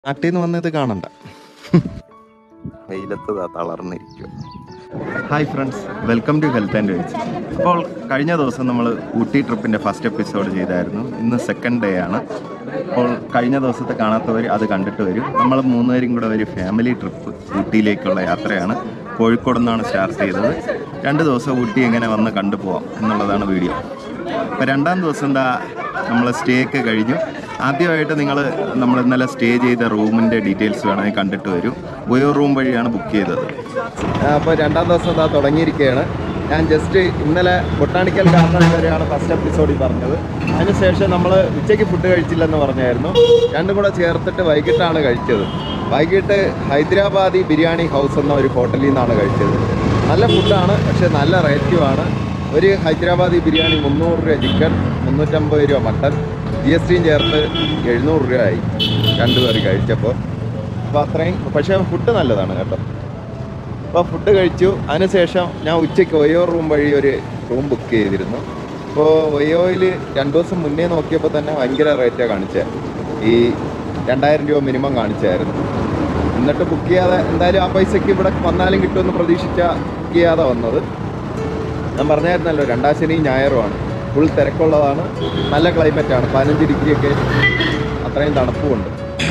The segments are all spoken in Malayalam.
നാട്ടിൽ നിന്ന് വന്നത് കാണണ്ട വെയിലത്ത് ദാ തളർന്നിരിക്കുക hi friends welcome to health and ways അപ്പോൾ കഴിഞ്ഞ ദിവസം നമ്മൾ ഊട്ടി ട്രിപ്പിൻ്റെ ഫസ്റ്റ് എപ്പിസോഡ് ചെയ്തായിരുന്നു ഇന്ന് സെക്കൻഡ് ഡേ ആണ് അപ്പോൾ കഴിഞ്ഞ ദിവസത്തെ കാണാത്തവർ അത് കണ്ടിട്ട് വരും നമ്മൾ മൂന്നുപേരും കൂടെ ഒരു ഫാമിലി ട്രിപ്പ് ഊട്ടിയിലേക്കുള്ള യാത്രയാണ് കോഴിക്കോട് നിന്നാണ് സ്റ്റാർട്ട് ചെയ്തത് രണ്ട് ദിവസം ഊട്ടി എങ്ങനെ വന്ന് കണ്ടു പോവാം എന്നുള്ളതാണ് വീഡിയോ അപ്പോൾ രണ്ടാം ദിവസം എന്താ നമ്മൾ സ്റ്റേ ഒക്കെ കഴിഞ്ഞു ആദ്യമായിട്ട് നിങ്ങൾ നമ്മൾ ഇന്നലെ സ്റ്റേ ചെയ്ത റൂമിൻ്റെ ഡീറ്റെയിൽസ് വേണമെങ്കിൽ കണ്ടിട്ട് വരും ഒയോ റൂം വഴിയാണ് ബുക്ക് ചെയ്തത് അപ്പോൾ രണ്ടാം ദിവസം ഇതാ തുടങ്ങിയിരിക്കുകയാണ് ഞാൻ ജസ്റ്റ് ഇന്നലെ ബൊട്ടാണിക്കൽ ഗാർഡൻ വരെയാണ് ഫസ്റ്റ് എപ്പിസോഡിൽ പറഞ്ഞത് അതിനുശേഷം നമ്മൾ ഉച്ചയ്ക്ക് ഫുഡ് കഴിച്ചില്ലെന്ന് പറഞ്ഞായിരുന്നു രണ്ടും കൂടെ ചേർത്തിട്ട് വൈകിട്ടാണ് കഴിച്ചത് വൈകിട്ട് ഹൈദരാബാദി ബിരിയാണി ഹൗസ് എന്ന ഒരു ഹോട്ടലിൽ നിന്നാണ് കഴിച്ചത് നല്ല ഫുഡാണ് പക്ഷേ നല്ല റേറ്റുമാണ് ഒരു ഹൈദരാബാദി ബിരിയാണി മുന്നൂറ് രൂപ ചിക്കൻ മുന്നൂറ്റമ്പത് രൂപ മട്ടൻ ജി എസ് ടിയും ചേർത്ത് എഴുന്നൂറ് രൂപയായി രണ്ടു പേര് കഴിച്ചപ്പോൾ അപ്പോൾ അത്രയും പക്ഷേ ഫുഡ് നല്ലതാണ് കേട്ടോ അപ്പോൾ ഫുഡ് കഴിച്ചു അതിനുശേഷം ഞാൻ ഉച്ചയ്ക്ക് ഒയോ റൂം വഴി ഒരു റൂം ബുക്ക് ചെയ്തിരുന്നു അപ്പോൾ ഒയോയിൽ രണ്ട് ദിവസം മുന്നേ നോക്കിയപ്പോൾ തന്നെ ഭയങ്കര റേറ്റാണ് കാണിച്ചത് ഈ രണ്ടായിരം രൂപ മിനിമം കാണിച്ചായിരുന്നു എന്നിട്ട് ബുക്ക് ചെയ്യാതെ എന്തായാലും ആ പൈസയ്ക്ക് ഇവിടെ വന്നാലും കിട്ടുമെന്ന് പ്രതീക്ഷിച്ച ബുക്ക് ചെയ്യാതെ വന്നത് ഞാൻ പറഞ്ഞായിരുന്നല്ലോ രണ്ടാം ശനിയും ഞായറുമാണ് ഫുൾ തിരക്കുള്ളതാണ് നല്ല ക്ലൈമറ്റാണ് പതിനഞ്ച് ഡിഗ്രി ഒക്കെ അത്രയും തണുപ്പുമുണ്ട്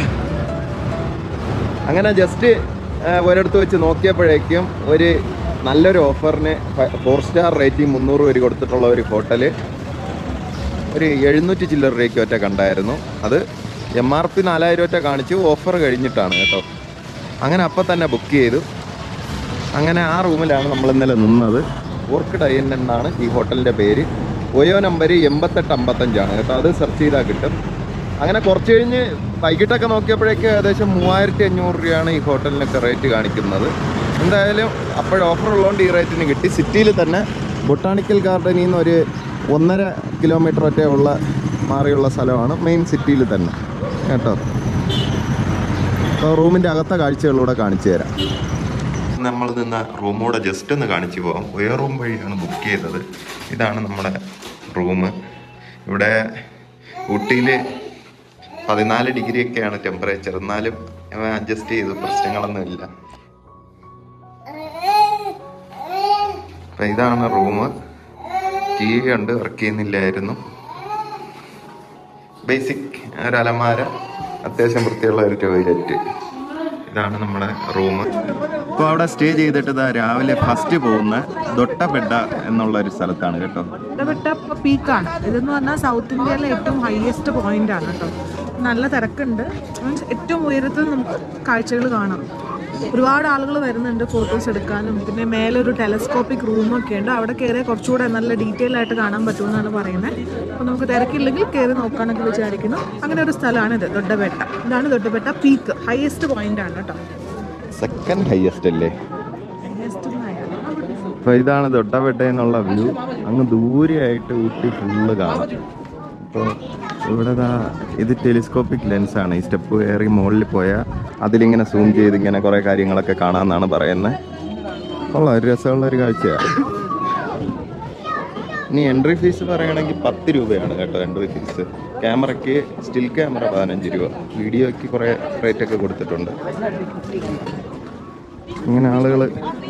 അങ്ങനെ ജസ്റ്റ് ഒരിടത്ത് വെച്ച് നോക്കിയപ്പോഴേക്കും ഒരു നല്ലൊരു ഓഫറിന് ഫോർ സ്റ്റാർ റേറ്റിംഗ് മുന്നൂറ് പേര് കൊടുത്തിട്ടുള്ള ഒരു ഹോട്ടൽ ഒരു എഴുന്നൂറ്റി ചില്ലറ രൂപയ്ക്ക് ഒറ്റ കണ്ടായിരുന്നു അത് എം ആർ പി നാലായിരം ഒറ്റ കാണിച്ചു ഓഫർ കഴിഞ്ഞിട്ടാണ് കേട്ടോ അങ്ങനെ അപ്പം തന്നെ ബുക്ക് ചെയ്തു അങ്ങനെ ആ റൂമിലാണ് നമ്മൾ ഇന്നലെ നിന്നത് ഓർക്കിഡ് അയ്യൻ എന്നാണ് ഈ ഹോട്ടലിൻ്റെ പേര് ഒയോ നമ്പർ എൺപത്തെട്ട് അമ്പത്തഞ്ചാണ് കേട്ടോ അത് സെർച്ച് ചെയ്താൽ കിട്ടും അങ്ങനെ കുറച്ച് കഴിഞ്ഞ് വൈകിട്ടൊക്കെ നോക്കിയപ്പോഴേക്ക് ഏകദേശം മൂവായിരത്തി അഞ്ഞൂറ് രൂപയാണ് ഈ ഹോട്ടലിനൊക്കെ റേറ്റ് കാണിക്കുന്നത് എന്തായാലും അപ്പോഴ ഓഫർ ഉള്ളതുകൊണ്ട് ഈ റേറ്റിന് കിട്ടി സിറ്റിയിൽ തന്നെ ബൊട്ടാണിക്കൽ ഗാർഡനിൽ നിന്ന് ഒരു ഒന്നര കിലോമീറ്റർ ഒറ്റ ഉള്ള മാറിയുള്ള സ്ഥലമാണ് മെയിൻ സിറ്റിയിൽ തന്നെ കേട്ടോ അപ്പോൾ റൂമിൻ്റെ അകത്തെ കാഴ്ചകളിലൂടെ കാണിച്ചു തരാം നമ്മൾ നിന്ന റൂമൂടെ ജസ്റ്റ് ഒന്ന് കാണിച്ചു പോകാം ഒയോ റൂം വഴിയാണ് ബുക്ക് ചെയ്തത് ഇതാണ് നമ്മുടെ റൂം ഇവിടെ ഊട്ടിയിൽ പതിനാല് ഡിഗ്രി ഒക്കെയാണ് ടെമ്പറേച്ചർ എന്നാലും അഡ്ജസ്റ്റ് ചെയ്തു പ്രശ്നങ്ങളൊന്നുമില്ല അപ്പം ഇതാണ് റൂം ടി വി ഉണ്ട് വർക്ക് ചെയ്യുന്നില്ലായിരുന്നു ബേസിക് ഒരു അലമാര അത്യാവശ്യം വൃത്തിയുള്ള ഒരു ടോയ്ലറ്റ് ഇതാണ് നമ്മുടെ റൂം ഇപ്പോൾ അവിടെ സ്റ്റേ ചെയ്തിട്ട് ഇതാ രാവിലെ ഫസ്റ്റ് പോകുന്ന ദൊട്ടബെഡ എന്നുള്ള ഒരു സ്ഥലത്താണ് കേട്ടോ ഇടപെട്ട പീക്കാണ് ഇതെന്ന് പറഞ്ഞാൽ സൗത്ത് ഇന്ത്യയിലെ ഏറ്റവും ഹയസ്റ്റ് പോയിന്റ് ആണ് കേട്ടോ നല്ല തിരക്കുണ്ട് മീൻസ് ഏറ്റവും ഉയരത്തിൽ നമുക്ക് കാഴ്ചകൾ കാണാം ഒരുപാട് ആളുകൾ വരുന്നുണ്ട് ഫോട്ടോസ് എടുക്കാനും പിന്നെ മേലെ ഒരു ടെലസ്കോപ്പിക് റൂമൊക്കെ ഉണ്ട് അവിടെ കയറിയാൽ കുറച്ചുകൂടെ നല്ല ഡീറ്റെയിൽ ആയിട്ട് കാണാൻ പറ്റുമെന്നാണ് പറയുന്നത് അപ്പോൾ നമുക്ക് തിരക്കില്ലെങ്കിൽ കയറി നോക്കാനൊക്കെ വിചാരിക്കുന്നു അങ്ങനെ ഒരു സ്ഥലമാണ് ഇത് ദൊഡ്ഡബെട്ട ഇതാണ് ദൊഡ്ഡബെട്ട പീക്ക് ഹയസ്റ്റ് പോയിന്റ് ആണ് കേട്ടോ സെക്കൻഡ് ഹയസ്റ്റ് അല്ലേ ഹയസ്റ്റ് അപ്പോൾ ഇതാണ് ദൊട്ടപെട്ട എന്നുള്ള വ്യൂ അങ്ങ് ദൂരെയായിട്ട് ഊട്ടി ഫുള്ള് കാണാം അപ്പോൾ ഇവിടെ ദാ ഇത് ടെലിസ്കോപ്പിക് ലെൻസാണ് ഈ സ്റ്റെപ്പ് കയറി മുകളിൽ പോയാൽ അതിലിങ്ങനെ സൂം ചെയ്ത് ഇങ്ങനെ കുറേ കാര്യങ്ങളൊക്കെ കാണാമെന്നാണ് പറയുന്നത് ഉള്ള ഒരു രസമുള്ള ഒരു കാഴ്ചയാണ് ഇനി എൻട്രി ഫീസ് പറയുകയാണെങ്കിൽ പത്ത് രൂപയാണ് കേട്ടോ എൻട്രി ഫീസ് ക്യാമറയ്ക്ക് സ്റ്റിൽ ക്യാമറ പതിനഞ്ച് രൂപ വീഡിയോയ്ക്ക് കുറേ റേറ്റൊക്കെ കൊടുത്തിട്ടുണ്ട് ഇങ്ങനെ ആളുകൾ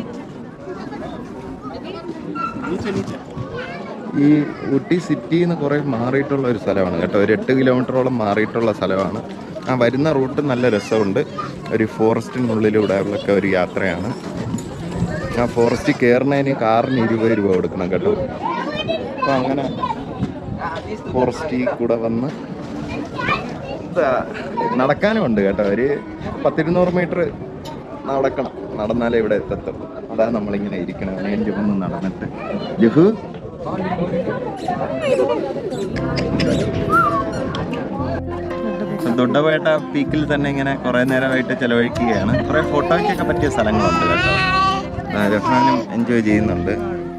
ഈ ഊട്ടി സിറ്റിയിൽ നിന്ന് കുറേ മാറിയിട്ടുള്ള ഒരു സ്ഥലമാണ് കേട്ടോ ഒരു എട്ട് കിലോമീറ്ററോളം മാറിയിട്ടുള്ള സ്ഥലമാണ് ആ വരുന്ന റൂട്ട് നല്ല രസമുണ്ട് ഒരു ഫോറസ്റ്റിനുള്ളിലൂടെയുള്ളൊക്കെ ഒരു യാത്രയാണ് ആ ഫോറസ്റ്റ് കയറുന്നതിന് കാറിന് ഇരുപത് രൂപ കൊടുക്കണം കേട്ടോ അപ്പോൾ അങ്ങനെ ഫോറസ്റ്റിൽ കൂടെ വന്ന് ഇതാ, നടക്കാനും ഉണ്ട് കേട്ടോ ഒരു പത്തിരുന്നൂറ് മീറ്റർ നടക്കണം നടന്നാലേ ഇവിടെ എത്തത്തുള്ളൂ അതാ നമ്മളിങ്ങനെ ഇരിക്കണം ഞാൻ ചുമന്ന് നടന്നിട്ട് ജുഹു ദൊഡ്ഡപേട്ട പീക്കിൽ തന്നെ ഇങ്ങനെ കുറേ നേരമായിട്ട് ചെലവഴിക്കുകയാണ് കുറേ ഫോട്ടോയ്ക്കൊക്കെ പറ്റിയ സ്ഥലങ്ങളുണ്ട് കേട്ടോ ആ, രഹാനും എൻജോയ് ചെയ്യുന്നുണ്ട്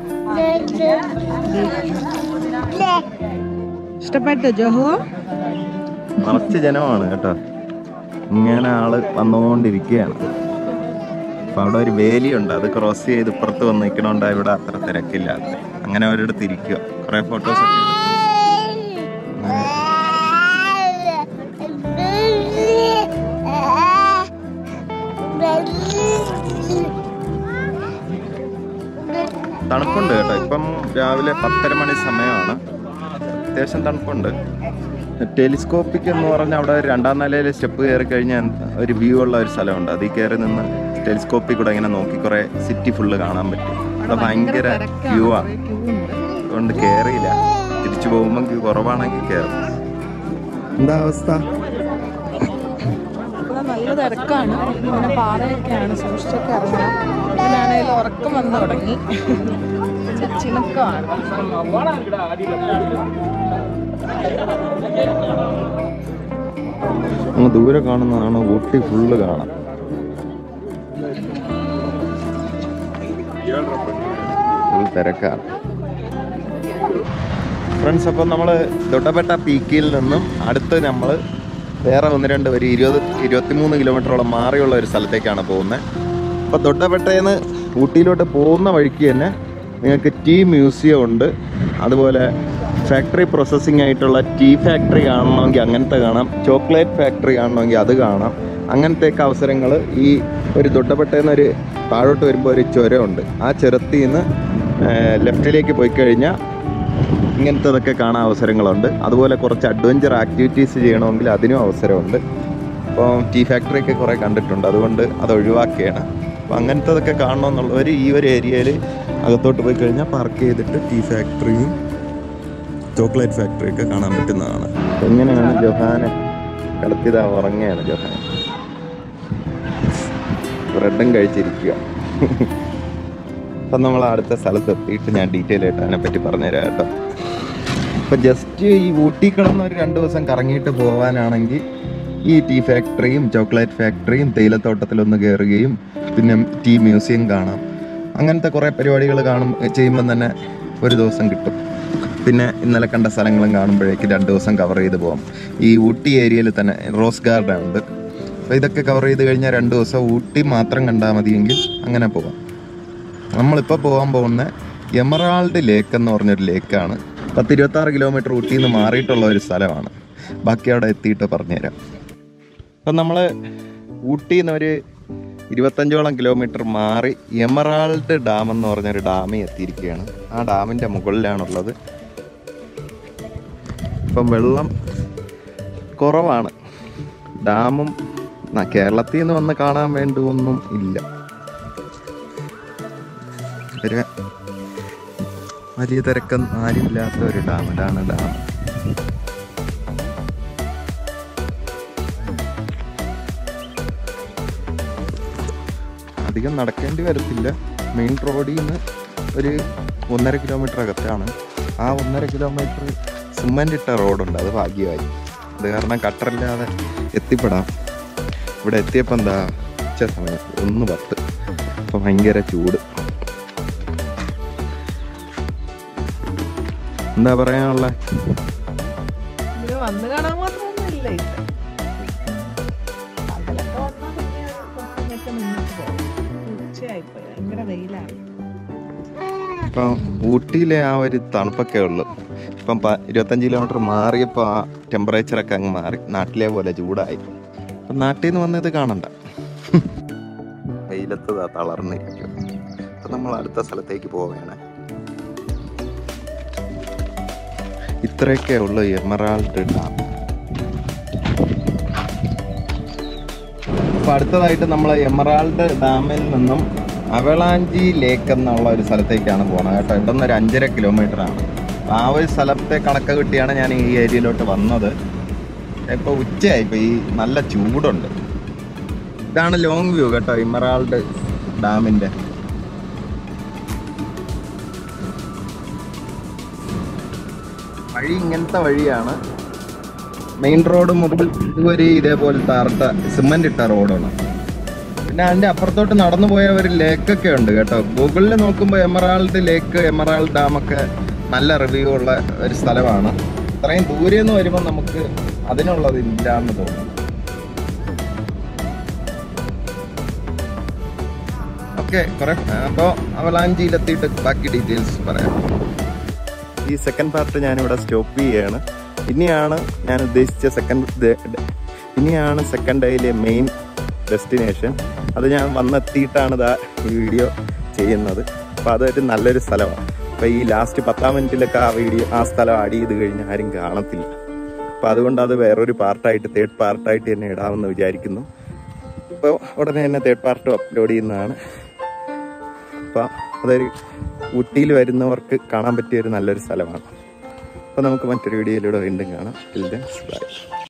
ഇഷ്ടപ്പെട്ടോ ജോഹോ നിറച്ച് ജനമാണ് കേട്ടോ ഇങ്ങനെ ആള് വന്നുകൊണ്ടിരിക്കുകയാണ് അപ്പൊ അവിടെ ഒരു വേലിയുണ്ട് അത് ക്രോസ് ചെയ്ത് ഇപ്പുറത്ത് വന്ന് നിൽക്കണോണ്ട് ഇവിടെ അത്ര തിരക്കില്ല അങ്ങനെ ഒരിടത്ത് ഇരിക്കുക കുറെ ഫോട്ടോസ് ഒക്കെ എടുത്തു അങ്ങനെ തണുപ്പുണ്ട് കേട്ടോ ഇപ്പം രാവിലെ പത്തര മണി സമയമാണ് അത്യാവശ്യം തണുപ്പുണ്ട് ടെലിസ്കോപ്പിക് എന്ന് പറഞ്ഞാൽ അവിടെ ഒരു രണ്ടാം നിലയിൽ സ്റ്റെപ്പ് കയറി കഴിഞ്ഞാൽ ഒരു വ്യൂ ഉള്ള ഒരു സ്ഥലമുണ്ട് അതിൽ കയറി നിന്ന് ടെലിസ്കോപ്പിൽ കൂടെ ഇങ്ങനെ നോക്കി കുറേ സിറ്റി ഫുള്ള് കാണാൻ പറ്റും അവിടെ ഭയങ്കര ക്യൂ ആണ് അതുകൊണ്ട് കയറിയില്ല തിരിച്ചു പോകുമ്പോൾ ക്യൂ കുറവാണെങ്കിൽ കയറും എന്താ അവസ്ഥ ഇവിടെ നല്ല തിരക്കാണ് ഇങ്ങനെ പാറയൊക്കെയാണ് സൂക്ഷിച്ചൊക്കെ ഇറങ്ങാം ഞാനതിൽ ഉറക്കം വന്നു തുടങ്ങി ചിണക്കമാണ് അങ്ങ് ദൂരെ കാണുന്നതാണ് ഊട്ടി ഫുള്ള് കാണാം ഫുൾ തിരക്കാണ് ഫ്രണ്ട്സ് അപ്പം നമ്മൾ തൊട്ടപ്പെട്ട പീക്കിൽ നിന്നും അടുത്ത് നമ്മൾ വേറെ ഒന്ന് രണ്ട് ഒരു ഇരുപത് ഇരുപത്തിമൂന്ന് കിലോമീറ്ററോളം മാറിയുള്ള ഒരു സ്ഥലത്തേക്കാണ് പോകുന്നത് അപ്പോൾ തൊട്ടപ്പെട്ടേന്ന് ഊട്ടിയിലോട്ട് പോകുന്ന വഴിക്ക് തന്നെ നിങ്ങൾക്ക് ടീ മ്യൂസിയം ഉണ്ട് അതുപോലെ ഫാക്ടറി പ്രോസസ്സിംഗ് ആയിട്ടുള്ള ടീ ഫാക്ടറി കാണണമെങ്കിൽ അങ്ങനത്തെ കാണാം ചോക്ലേറ്റ് ഫാക്ടറി കാണണമെങ്കിൽ അത് കാണാം അങ്ങനത്തെയൊക്കെ അവസരങ്ങൾ ഈ ഒരു തൊട്ടപ്പെട്ടേന്ന് ഒരു താഴോട്ട് വരുമ്പോൾ ഒരു ചുരമുണ്ട് ആ ചുരത്തിൽ നിന്ന് ലെഫ്റ്റിലേക്ക് പോയി കഴിഞ്ഞാൽ ഇങ്ങനത്തതൊക്കെ കാണാൻ അവസരങ്ങളുണ്ട് അതുപോലെ കുറച്ച് അഡ്വഞ്ചർ ആക്ടിവിറ്റീസ് ചെയ്യണമെങ്കിൽ അതിനും അവസരമുണ്ട് അപ്പോൾ ടീ ഫാക്ടറിയൊക്കെ കുറേ കണ്ടിട്ടുണ്ട് അതുകൊണ്ട് അത് ഒഴിവാക്കുകയാണ് അപ്പോൾ അങ്ങനത്തതൊക്കെ കാണണമെന്നുള്ളവർ ഈ ഒരു ഏരിയയിൽ അകത്തോട്ട് പോയി കഴിഞ്ഞാൽ പാർക്ക് ചെയ്തിട്ട് ടീ ഫാക്ടറിയും ചോക്ലേറ്റ് ഫാക്ടറിയൊക്കെ കാണാൻ പറ്റുന്നതാണ് എങ്ങനെയാണ് ജൊഹാനെ കിടത്തിയതാ ഉറങ്ങുകയാണ് ജൊഹാൻ ബ്രെഡും കഴിച്ചിരിക്കുക അപ്പം നമ്മൾ അടുത്ത സ്ഥലത്ത് എത്തിയിട്ട് ഞാൻ ഡീറ്റെയിൽ ആയിട്ട് അതിനെപ്പറ്റി പറഞ്ഞുതരാം കേട്ടോ ഇപ്പം ജസ്റ്റ് ഈ ഊട്ടി കിടന്ന് ഒരു രണ്ട് ദിവസം കറങ്ങിയിട്ട് പോകാനാണെങ്കിൽ ഈ ടീ ഫാക്ടറിയും ചോക്ലേറ്റ് ഫാക്ടറിയും തേയിലത്തോട്ടത്തിലൊന്ന് കയറുകയും പിന്നെ ടീ മ്യൂസിയം കാണാം അങ്ങനത്തെ കുറേ പരിപാടികൾ കാണും ചെയ്യുമ്പം തന്നെ ഒരു ദിവസം കിട്ടും പിന്നെ ഇന്നലെ കണ്ട സ്ഥലങ്ങളും കാണുമ്പോഴേക്ക് രണ്ട് ദിവസം കവർ ചെയ്ത് പോകാം ഈ ഊട്ടി ഏരിയയിൽ തന്നെ റോസ് ഗാർഡൻ ഉണ്ട് അപ്പോൾ ഇതൊക്കെ കവർ ചെയ്ത് കഴിഞ്ഞാൽ രണ്ട് ദിവസം ഊട്ടി മാത്രം കണ്ടാൽ മതിയെങ്കിൽ അങ്ങനെ പോകാം നമ്മളിപ്പോൾ പോകാൻ പോകുന്ന എമറാൾഡ് ലേക്ക് എന്ന് പറഞ്ഞൊരു ലേക്കാണ് പത്ത് ഇരുപത്താറ് കിലോമീറ്റർ ഊട്ടിയിൽ നിന്ന് മാറിയിട്ടുള്ള ഒരു സ്ഥലമാണ് ബാക്കി അവിടെ എത്തിയിട്ട് പറഞ്ഞുതരാം അപ്പം നമ്മൾ ഊട്ടിയിൽ നിന്ന് ഒരു ഇരുപത്തഞ്ചോളം കിലോമീറ്റർ മാറി എമറാൾഡ് ഡാം എന്ന് പറഞ്ഞൊരു ഡാമിൽ എത്തിയിരിക്കുകയാണ് ആ ഡാമിൻ്റെ മുകളിലാണുള്ളത് ഇപ്പം വെള്ളം കുറവാണ് ഡാമും ന- കേരളത്തിൽ നിന്ന് വന്ന് കാണാൻ വേണ്ടി ഒന്നും ഇല്ല ഒരു വലിയ തിരക്കം ആരുമില്ലാത്ത ഒരു ഡാം ഇതാണ് ഡാം അധികം നടക്കേണ്ടി വരത്തില്ല മെയിൻ റോഡിൽ നിന്ന് ഒരു ഒന്നര കിലോമീറ്റർ അകത്താണ് ആ ഒന്നര കിലോമീറ്റർ സിമൻ്റ് ഇട്ട റോഡുണ്ട് അത് ഭാഗ്യമായി അത് കാരണം കട്ടറില്ലാതെ എത്തിപ്പെടാം ഇവിടെ എത്തിയപ്പോൾ എന്താ ഉച്ച സമയം ഒന്ന് പത്ത് അപ്പം ഭയങ്കര ചൂട് എന്താ പറയാനുള്ള ഇത് വന്ന് കാണാൻ മാത്രമൊന്നും ഇല്ല ഇത് പകലൊക്കെ വന്നാൽ പിന്നെ കുറച്ചൊക്കെ നിന്നിട്ട് പോകാം ഉച്ചയായിപ്പോയി ഭയങ്കര വെയിലാണ് ഇപ്പം ഊട്ടിയിലെ ആ ഒരു തണുപ്പൊക്കെ ഉള്ളു ഇപ്പം പ ഇരുപത്തഞ്ച് കിലോമീറ്റർ മാറിയപ്പോൾ ആ ടെമ്പറേച്ചറൊക്കെ അങ്ങ് മാറി നാട്ടിലെ പോലെ ചൂടായി അപ്പം നാട്ടിൽ നിന്ന് വന്നത് കാണണ്ട വെയിലത്ത് ദാ തളർന്നിരിക്കും അപ്പം നമ്മൾ അടുത്ത സ്ഥലത്തേക്ക് പോവുകയാണ് ഇത്രയൊക്കെ ഉള്ളു എമറാൾഡ് ഡാം അപ്പൊ അടുത്തതായിട്ട് നമ്മൾ എമറാൾഡ് ഡാമിൽ നിന്നും അവളാഞ്ചി ലേക്ക് എന്നുള്ള ഒരു സ്ഥലത്തേക്കാണ് പോകുന്നത് കേട്ടോ ഇവിടെ നിന്ന് ഒരു അഞ്ചര കിലോമീറ്റർ ആണ് അപ്പൊ ആ ഒരു സ്ഥലത്തെ കണക്ക് കിട്ടിയാണ് ഞാൻ ഈ ഏരിയയിലോട്ട് വന്നത് ഇപ്പോൾ ഉച്ചയായി ഇപ്പോൾ ഈ നല്ല ചൂടുണ്ട് ഇതാണ് ലോങ് വ്യൂ കേട്ടോ ഇമറാൾഡ് ഡാമിൻ്റെ വഴി ഇങ്ങനത്തെ വഴിയാണ് മെയിൻ റോഡ് മുതൽ ഇതുവരെ ഇതേപോലെ താർത്ത സിമന്റ് ഇട്ട റോഡാണ് പിന്നെ അതിന്റെ അപ്പുറത്തോട്ട് നടന്നു പോയ ഒരു ലേക്കൊക്കെ ഉണ്ട് കേട്ടോ ഗൂഗിളിൽ നോക്കുമ്പോൾ എമറാൾഡ് ലേക്ക് എമറാൾഡ് ഡാം ഒക്കെ നല്ല റിവ്യൂ ഉള്ള ഒരു സ്ഥലമാണ് ഇത്രയും ദൂരെ നിന്ന് വരുമ്പോൾ നമുക്ക് അതിനുള്ളത് ഇല്ല എന്ന് തോന്നുന്നു ഓക്കെ കുറെ അപ്പോൾ അവലാഞ്ചിയിലെത്തിയിട്ട് ബാക്കി ഡീറ്റെയിൽസ് പറയാം ഈ സെക്കൻഡ് പാർട്ട് ഞാനിവിടെ സ്റ്റോപ്പ് ചെയ്യുകയാണ് ഇനിയാണ് ഞാൻ ഉദ്ദേശിച്ച സെക്കൻഡ് ഇനിയാണ് സെക്കൻഡ് ഡേയിലെ മെയിൻ ഡെസ്റ്റിനേഷൻ അത് ഞാൻ വന്നെത്തിയിട്ടാണ് ഇതാ ഈ വീഡിയോ ചെയ്യുന്നത് അപ്പോൾ അതൊരു നല്ലൊരു സ്ഥലമാണ് അപ്പോൾ ഈ ലാസ്റ്റ് പത്താം മിനിറ്റിലൊക്കെ ആ വീഡിയോ ആ സ്ഥലം ആഡ് ചെയ്ത് കഴിഞ്ഞാൽ ആരും കാണത്തില്ല അപ്പോൾ അതുകൊണ്ട് അത് വേറൊരു പാർട്ടായിട്ട് തേർഡ് പാർട്ടായിട്ട് തന്നെ ഇടാമെന്ന് വിചാരിക്കുന്നു അപ്പോൾ ഉടനെ തന്നെ തേർഡ് പാർട്ട് അപ്ലോഡ് ചെയ്യുന്നതാണ് അപ്പോൾ അതൊരു ഊട്ടിയിൽ വരുന്നവർക്ക് കാണാൻ പറ്റിയ ഒരു നല്ലൊരു സ്ഥലമാണ് അപ്പോൾ നമുക്ക് മറ്റൊരു വീഡിയോയിലൂടെ വീണ്ടും കാണാം ബൈ